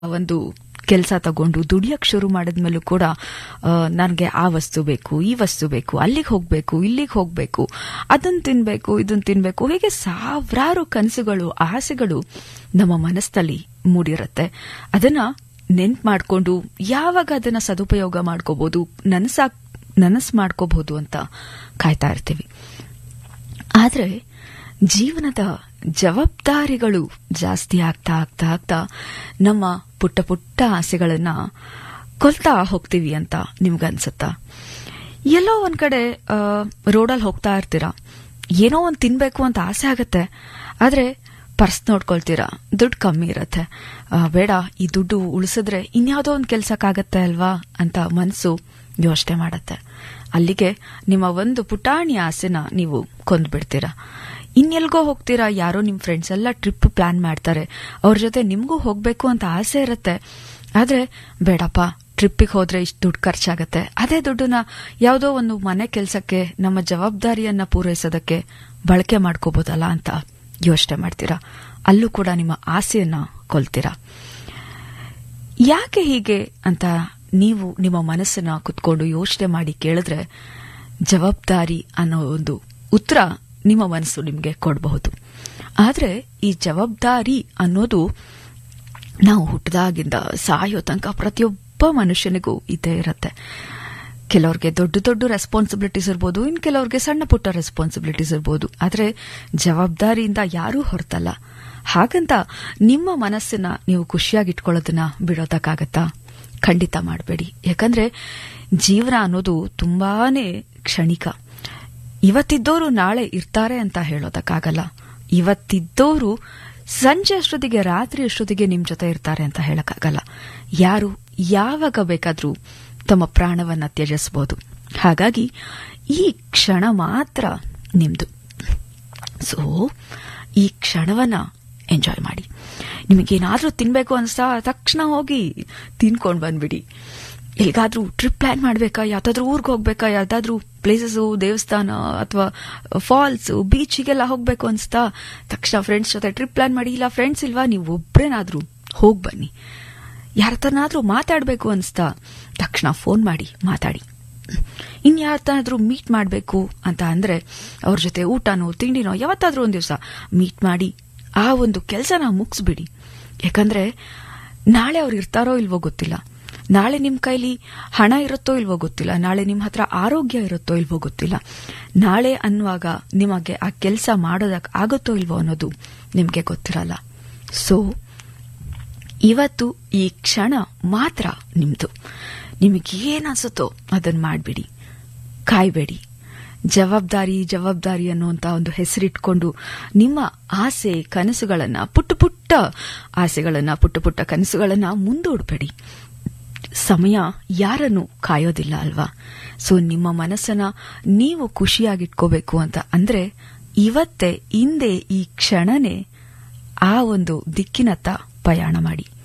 ಒಂದು ಕೆಲಸ ತಗೊಂಡು ದುಡಿಯಕ್ ಶುರು ಮಾಡಿದ್ಮೇಲೂ ಕೂಡ ನನಗೆ ಆ ವಸ್ತು ಬೇಕು ಈ ವಸ್ತು ಬೇಕು ಅಲ್ಲಿಗೆ ಹೋಗ್ಬೇಕು ಇಲ್ಲಿಗೆ ಹೋಗ್ಬೇಕು ಅದನ್ನ ತಿನ್ಬೇಕು ಇದನ್ನ ತಿನ್ಬೇಕು ಹೀಗೆ ಸಾವಿರಾರು ಕನಸುಗಳು ಆಸೆಗಳು ನಮ್ಮ ಮನಸ್ಸಲ್ಲಿ ಮೂಡಿರುತ್ತೆ ಅದನ್ನ ನೆನ್ಪು ಮಾಡ್ಕೊಂಡು ಯಾವಾಗ ಅದನ್ನ ಸದುಪಯೋಗ ಮಾಡ್ಕೋಬಹುದು ನನಸಾ ನನಸ್ ಮಾಡ್ಕೋಬಹುದು ಅಂತ ಕಾಯ್ತಾ ಇರ್ತೀವಿ ಆದ್ರೆ ಜೀವನದ ಜವಾಬ್ದಾರಿಗಳು ಜಾಸ್ತಿ ಆಗ್ತಾ ಆಗ್ತಾ ಆಗ್ತಾ ನಮ್ಮ ಪುಟ್ಟ ಪುಟ್ಟ ಆಸೆಗಳನ್ನ ಕೊಲ್ತಾ ಹೋಗ್ತೀವಿ ಅಂತ ನಿಮ್ಗನ್ಸುತ್ತಾ ಎಲ್ಲೋ ಒಂದ್ ಕಡೆ ರೋಡಲ್ಲಿ ಹೋಗ್ತಾ ಇರ್ತೀರಾ ಏನೋ ಒಂದ್ ತಿನ್ಬೇಕು ಅಂತ ಆಸೆ ಆಗತ್ತೆ ಆದ್ರೆ ಪರ್ಸ್ ನೋಡ್ಕೊಳ್ತೀರಾ ದುಡ್ಡು ಕಮ್ಮಿ ಇರತ್ತೆ ಬೇಡ ಈ ದುಡ್ಡು ಉಳಿಸಿದ್ರೆ ಇನ್ಯಾವುದೋ ಒಂದು ಕೆಲ್ಸಕ್ಕಾಗತ್ತೆ ಅಲ್ವಾ ಅಂತ ಮನಸ್ಸು ಯೋಚನೆ ಮಾಡತ್ತೆ ಅಲ್ಲಿಗೆ ನಿಮ್ಮ ಒಂದು ಪುಟಾಣಿ ಆಸೆನ ನೀವು ಕೊಂದ್ಬಿಡ್ತೀರಾ ಇನ್ನೆಲ್ಗೋ ಹೋಗ್ತೀರಾ ಯಾರೋ ನಿಮ್ ಫ್ರೆಂಡ್ಸ್ ಎಲ್ಲ ಟ್ರಿಪ್ ಪ್ಲಾನ್ ಮಾಡ್ತಾರೆ ಅವ್ರ ಜೊತೆ ನಿಮ್ಗೂ ಹೋಗ್ಬೇಕು ಅಂತ ಆಸೆ ಇರುತ್ತೆ ಆದ್ರೆ ಬೇಡಪ್ಪ ಟ್ರಿಪ್ಪಿಗೆ ಹೋದ್ರೆ ಇಷ್ಟು ದುಡ್ಡು ಖರ್ಚಾಗತ್ತೆ ಅದೇ ದುಡ್ಡನ್ನ ಯಾವುದೋ ಒಂದು ಮನೆ ಕೆಲಸಕ್ಕೆ ನಮ್ಮ ಜವಾಬ್ದಾರಿಯನ್ನ ಪೂರೈಸೋದಕ್ಕೆ ಬಳಕೆ ಮಾಡ್ಕೋಬಹುದಲ್ಲ ಅಂತ ಯೋಚನೆ ಮಾಡ್ತೀರಾ ಅಲ್ಲೂ ಕೂಡ ನಿಮ್ಮ ಆಸೆಯನ್ನ ಕೊಲ್ತೀರಾ ಯಾಕೆ ಹೀಗೆ ಅಂತ ನೀವು ನಿಮ್ಮ ಮನಸ್ಸನ್ನ ಕುತ್ಕೊಂಡು ಯೋಚನೆ ಮಾಡಿ ಕೇಳಿದ್ರೆ ಜವಾಬ್ದಾರಿ ಅನ್ನೋ ಒಂದು ಉತ್ತರ ನಿಮ್ಮ ಮನಸ್ಸು ನಿಮಗೆ ಕೊಡಬಹುದು ಆದ್ರೆ ಈ ಜವಾಬ್ದಾರಿ ಅನ್ನೋದು ನಾವು ಹುಟ್ಟದಾಗಿಂದ ಸಾಯೋ ತನಕ ಪ್ರತಿಯೊಬ್ಬ ಮನುಷ್ಯನಿಗೂ ಇದ್ದೇ ಇರುತ್ತೆ ಕೆಲವ್ರಿಗೆ ದೊಡ್ಡ ದೊಡ್ಡ ರೆಸ್ಪಾನ್ಸಿಬಿಲಿಟೀಸ್ ಇರ್ಬೋದು ಇನ್ ಕೆಲವ್ರಿಗೆ ಸಣ್ಣ ಪುಟ್ಟ ರೆಸ್ಪಾನ್ಸಿಬಿಲಿಟೀಸ್ ಇರ್ಬೋದು ಆದ್ರೆ ಜವಾಬ್ದಾರಿಯಿಂದ ಯಾರೂ ಹೊರತಲ್ಲ ಹಾಗಂತ ನಿಮ್ಮ ಮನಸ್ಸನ್ನ ನೀವು ಖುಷಿಯಾಗಿಟ್ಕೊಳ್ಳೋದನ್ನ ಬಿಡೋದಕ್ಕಾಗತ್ತಾ ಖಂಡಿತ ಮಾಡಬೇಡಿ ಯಾಕಂದ್ರೆ ಜೀವನ ಅನ್ನೋದು ತುಂಬಾನೇ ಕ್ಷಣಿಕ ಇವತ್ತಿದ್ದೋರು ನಾಳೆ ಇರ್ತಾರೆ ಅಂತ ಹೇಳೋದಕ್ಕಾಗಲ್ಲ ಇವತ್ತಿದ್ದೋರು ಸಂಜೆ ಅಷ್ಟೊತ್ತಿಗೆ ರಾತ್ರಿ ಅಷ್ಟೊತ್ತಿಗೆ ನಿಮ್ ಜೊತೆ ಇರ್ತಾರೆ ಅಂತ ಹೇಳಕ್ಕಾಗಲ್ಲ ಯಾರು ಯಾವಾಗ ಬೇಕಾದ್ರೂ ತಮ್ಮ ಪ್ರಾಣವನ್ನ ತ್ಯಜಿಸಬಹುದು ಹಾಗಾಗಿ ಈ ಕ್ಷಣ ಮಾತ್ರ ನಿಮ್ದು ಸೊ ಈ ಕ್ಷಣವನ್ನ ಎಂಜಾಯ್ ಮಾಡಿ ನಿಮಗೇನಾದ್ರೂ ತಿನ್ಬೇಕು ಅನ್ಸ್ತಾ ತಕ್ಷಣ ಹೋಗಿ ತಿನ್ಕೊಂಡ್ ಬಂದ್ಬಿಡಿ ಎಲ್ಲಿಗಾದ್ರೂ ಟ್ರಿಪ್ ಪ್ಲಾನ್ ಮಾಡ್ಬೇಕಾ ಯಾವ್ದಾದ್ರೂ ಊರ್ಗ್ ಹೋಗ್ಬೇಕಾ ಯಾವ್ದಾದ್ರೂ ಪ್ಲೇಸಸ್ ದೇವಸ್ಥಾನ ಅಥವಾ ಫಾಲ್ಸ್ ಬೀಚಿಗೆಲ್ಲ ಹೋಗ್ಬೇಕು ಅನ್ಸ್ತಾ ತಕ್ಷಣ ಫ್ರೆಂಡ್ಸ್ ಜೊತೆ ಟ್ರಿಪ್ ಪ್ಲಾನ್ ಮಾಡಿ ಇಲ್ಲ ಫ್ರೆಂಡ್ಸ್ ಇಲ್ವಾ ನೀವು ಒಬ್ರೇನಾದ್ರೂ ಹೋಗ್ ಬನ್ನಿ ಯಾರತನಾದ್ರೂ ಮಾತಾಡ್ಬೇಕು ಅನ್ಸ್ತಾ ತಕ್ಷಣ ಫೋನ್ ಮಾಡಿ ಮಾತಾಡಿ ಇನ್ ಯಾರತನಾದ್ರೂ ಮೀಟ್ ಮಾಡಬೇಕು ಅಂತ ಅಂದ್ರೆ ಅವ್ರ ಜೊತೆ ಊಟನೋ ತಿಂಡಿನೋ ಯಾವತ್ತಾದ್ರೂ ಒಂದ್ ದಿವಸ ಮೀಟ್ ಮಾಡಿ ಆ ಒಂದು ಕೆಲಸನ ಮುಗಿಸ್ಬಿಡಿ ಯಾಕಂದ್ರೆ ನಾಳೆ ಅವ್ರು ಇರ್ತಾರೋ ಇಲ್ವೋ ಗೊತ್ತಿಲ್ಲ ನಾಳೆ ನಿಮ್ ಕೈಲಿ ಹಣ ಇರುತ್ತೋ ಇಲ್ವೋ ಗೊತ್ತಿಲ್ಲ ನಾಳೆ ನಿಮ್ ಹತ್ರ ಆರೋಗ್ಯ ಇರುತ್ತೋ ಇಲ್ವೋ ಗೊತ್ತಿಲ್ಲ ನಾಳೆ ಅನ್ನುವಾಗ ನಿಮಗೆ ಆ ಕೆಲಸ ಮಾಡೋದಕ್ ಆಗುತ್ತೋ ಇಲ್ವೋ ಅನ್ನೋದು ನಿಮ್ಗೆ ಗೊತ್ತಿರಲ್ಲ ಸೊ ಇವತ್ತು ಈ ಕ್ಷಣ ಮಾತ್ರ ನಿಮ್ದು ನಿಮಗೇನ್ ಅನ್ಸುತ್ತೋ ಅದನ್ನ ಮಾಡ್ಬಿಡಿ ಕಾಯ್ಬೇಡಿ ಜವಾಬ್ದಾರಿ ಜವಾಬ್ದಾರಿ ಅನ್ನುವಂತ ಒಂದು ಹೆಸರಿಟ್ಕೊಂಡು ನಿಮ್ಮ ಆಸೆ ಕನಸುಗಳನ್ನ ಪುಟ್ಟ ಪುಟ್ಟ ಆಸೆಗಳನ್ನ ಪುಟ್ಟ ಪುಟ್ಟ ಕನಸುಗಳನ್ನ ಮುಂದೂಡ್ಬೇಡಿ ಸಮಯ ಯಾರನ್ನು ಕಾಯೋದಿಲ್ಲ ಅಲ್ವಾ ಸೊ ನಿಮ್ಮ ಮನಸ್ಸನ್ನ ನೀವು ಖುಷಿಯಾಗಿಟ್ಕೋಬೇಕು ಅಂತ ಅಂದ್ರೆ ಇವತ್ತೇ ಹಿಂದೆ ಈ ಕ್ಷಣನೇ ಆ ಒಂದು ದಿಕ್ಕಿನತ್ತ ಪ್ರಯಾಣ ಮಾಡಿ